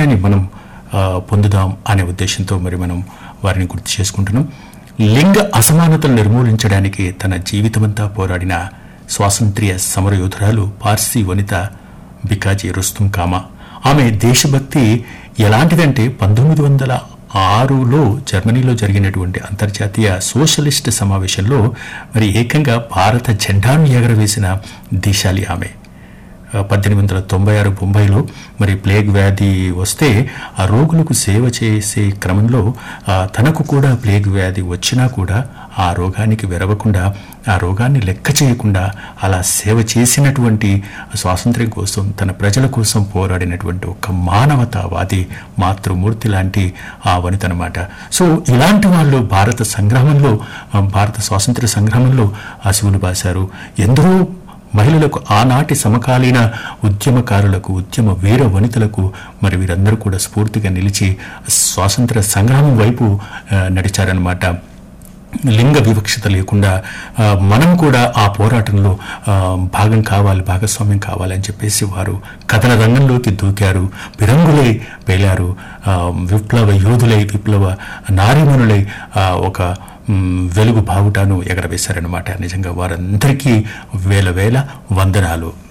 విజయాన్ని మనం ఆ, పొందుదాం అనే ఉద్దేశంతో మరి మనం వారిని గుర్తు చేసుకుంటున్నాం లింగ అసమానతలు నిర్మూలించడానికి తన జీవితమంతా పోరాడిన స్వాతంత్ర్య సమరయోధురాలు పార్సీ వనిత బికాజీ రుస్తుం కామా ఆమె దేశభక్తి ఎలాంటిదంటే పంతొమ్మిది వందల ఆరులో జర్మనీలో జరిగినటువంటి అంతర్జాతీయ సోషలిస్ట్ సమావేశంలో మరి ఏకంగా భారత జెండాను ఎగరవేసిన దేశాలి ఆమె ఆ, పద్దెనిమిది వందల తొంభై ఆరు బొంబాయిలో మరి ప్లేగ్ వ్యాధి వస్తే ఆ రోగులకు సేవ చేసే క్రమంలో ఆ, తనకు కూడా ప్లేగ్ వ్యాధి వచ్చినా కూడా ఆ రోగానికి వెరవకుండా ఆ రోగాన్ని లెక్క చేయకుండా అలా సేవ చేసినటువంటి స్వాతంత్ర్యం కోసం తన ప్రజల కోసం పోరాడినటువంటి ఒక మానవతావాది మాతృమూర్తి లాంటి ఆ వనిత అనమాట సో ఇలాంటి వాళ్ళు భారత సంగ్రామంలో ఆ, భారత స్వాతంత్ర్య సంగ్రామంలో అసువులు బాశారు ఎందరో మహిళలకు ఆనాటి సమకాలీన ఉద్యమకారులకు ఉద్యమ వీర వనితలకు మరి వీరందరూ కూడా స్ఫూర్తిగా నిలిచి స్వాతంత్ర సంగ్రామం వైపు ఆ, నడిచారనమాట లింగ వివక్షత లేకుండా ఆ, మనం కూడా ఆ పోరాటంలో ఆ, భాగం కావాలి భాగస్వామ్యం కావాలని చెప్పేసి వారు కథన రంగంలోకి దూకారు విరంగులై పేలారు ఆ, విప్లవ యోధులై విప్లవ నారీమణులై ఆ, ఒక మ్, వెలుగు బావుటాను ఎగరవేశారనమాట నిజంగా వారందరికీ వేల వేల వందనాలు